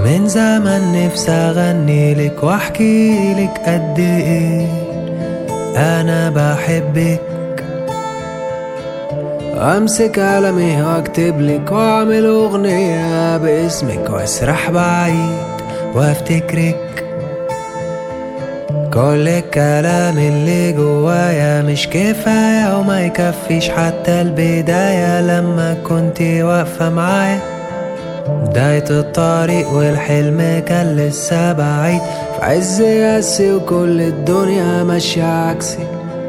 من زمان نفسي اغني لك واحكي لك قد ايه انا بحبك امسك قلمي واكتب لك واعمل اغنية باسمك واسرح بعيد وافتكرك كل الكلام اللي جوايا مش كفاية وما يكفيش حتى البداية لما كنت واقفة معايا بداية الطريق والحلم كان لسه بعيد في عز ياسي وكل الدنيا ماشية عكسي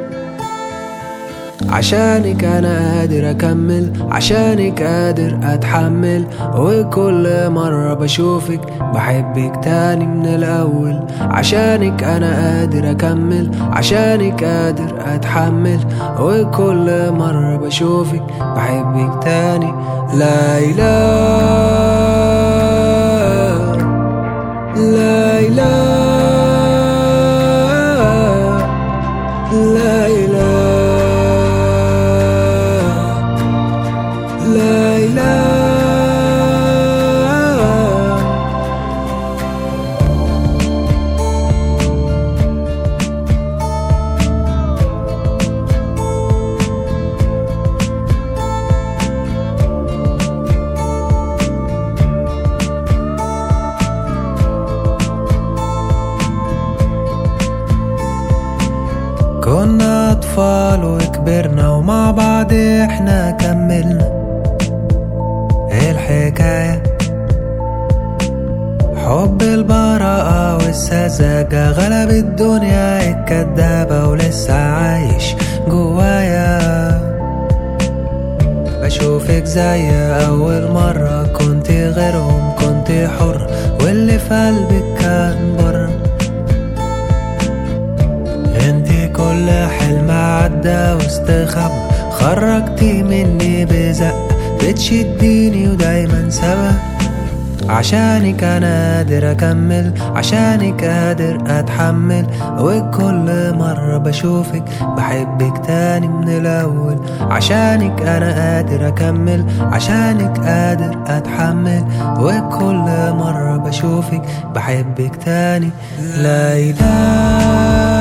عشانك انا قادر اكمل عشانك قادر اتحمل وكل مرة بشوفك بحبك تاني من الاول عشانك انا قادر اكمل عشانك قادر اتحمل وكل مرة بشوفك بحبك تاني لا اله لا اله لا اله لا إله كنا أطفال وكبرنا ومع بعض احنا كملنا ايه الحكاية حب البراءة والسذاجة غلب الدنيا الكدابة ولسه عايش جوايا بشوفك زي أول مرة كنت غيرهم كنت حر واللي في قلبك كان بره انتي كل حلم عدى واستخبى خرجتي مني بزق بتشديني ودايما سبب عشانك انا قادر اكمل عشانك قادر اتحمل وكل مرة بشوفك بحبك تاني من الاول عشانك انا قادر اكمل عشانك قادر اتحمل وكل مرة بشوفك بحبك تاني لا اله